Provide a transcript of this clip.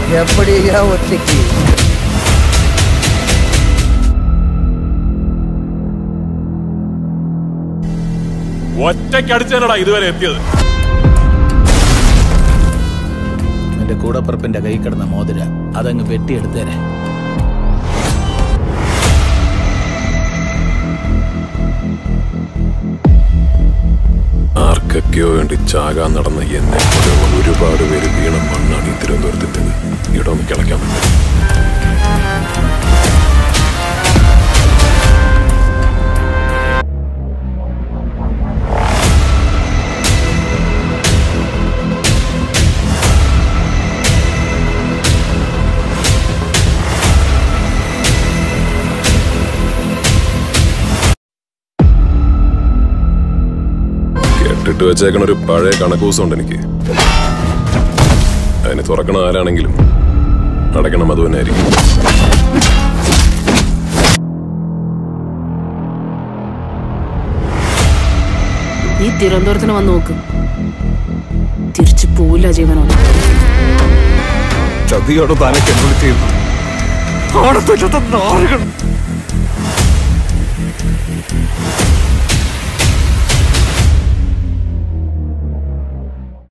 എപ്പടിയാ ഒറ്റയ്ക്ക് ഒറ്റയ്ക്കടിച്ചാലടാ ഇതുവരെ എത്തിയത് നിന്റെ കൂടപ്പറപ്പിന്റെ കൈ കിടന്ന മോതിര അതങ്ങ് വെട്ടിയെടുത്തേരെ ആർക്കൊക്കെയോ വേണ്ടി ചാകാൻ നടന്ന എന്നെ പോലെയുള്ള ഒരുപാട് പേര് വീണ മണ്ണാണ് ഈ തിരുവനന്തപുരത്തെത്തിയത് ഇവിടെ ഒന്ന് കിളയ്ക്കാൻ പറ്റും കെട്ടിട്ട് വെച്ചേക്കണ ഒരു പഴയ കണക്കൂസുണ്ട് എനിക്ക് അതിന് തുറക്കണ ആരാണെങ്കിലും അടയ്ക്കണം അത് തന്നെ ആയിരിക്കും നീ തിരുവനന്തപുരത്തിന് വന്ന് നോക്ക് തിരിച്ചു പോവില്ല ജീവനോട് ചതിയോട് താനൊക്കെ എന്നോട് ചെയ്തു ആണത്തില്ലാത്ത നാറുകൾ